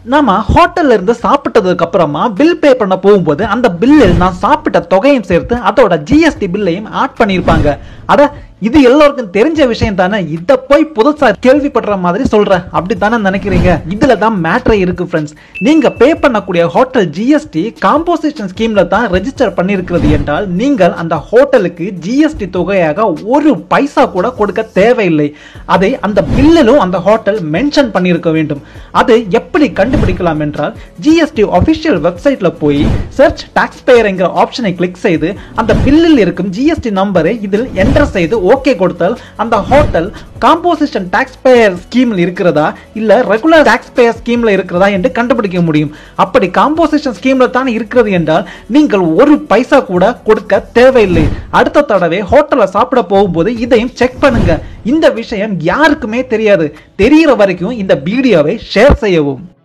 நாம ஹோட்டல்ல இருந்து சாப்பிட்டதுக்கு அப்புறமா பில் பே பண்ண போகும்போது அந்த பில்லில் நான் சாப்பிட்ட தொகையும் சேர்த்து அதோட ஜிஎஸ்டி பில்லையும் ஆட் பண்ணியிருப்பாங்க அட இது எல்லோருக்கும் தெரிஞ்ச விஷயம் தானே இத போய் புதுசா கேள்விப்படுற மாதிரி சொல்ற அப்படி தானே நினைக்கிறீங்க இதுல தான் மேட்ரே இருக்கு ஃப்ரெண்ட்ஸ் நீங்க பே பண்ணக்கூடிய ஹோட்டல் ஜிஎஸ்டி காம்போசிஷன் ஸ்கீம்ல தான் ரெஜிஸ்டர் பண்ணிருக்கிறது என்றால் நீங்கள் அந்த ஹோட்டலுக்கு ஜிஎஸ்டி தொகையாக ஒரு பைசா கூட கொடுக்க தேவையில்லை அதை அந்த பில்லிலும் அந்த ஹோட்டல் மென்ஷன் பண்ணியிருக்க வேண்டும் அது எப்படி கண்டுபிடிக்கலாம் என்றால் ஜிஎஸ்டி ஒபிஷியல் வெப்சைட்ல போய் சர்ச் டாக்ஸ் பேயர் என்கிற ஆப்ஷனை கிளிக் செய்து அந்த பில்லில் இருக்கும் ஜிஎஸ்டி நம்பரை இதில் என்டர் செய்து ஓகே கொடுத்தால் அந்த ஹோட்டல் காம்போசிஷன் டாக்ஸ் பேயர் ஸ்கீமில் இருக்கிறதா இல்ல ரெகுலர் டாக்ஸ் பேயர் ஸ்கீம்ல இருக்கிறதா என்று கண்டுபிடிக்க முடியும் அப்படி காம்போசிஷன் ஸ்கீம்ல தான் இருக்கிறது என்றால் நீங்கள் ஒரு பைசா கூட கொடுக்க தேவையில்லை அடுத்த தடவை ஹோட்டல்ல சாப்பிட போகும்போது இதையும் செக் பண்ணுங்க இந்த விஷயம் யாருக்குமே தெரியாது தெரிகிற வரைக்கும் இந்த வீடியோவை ஷேர் செய்யவும்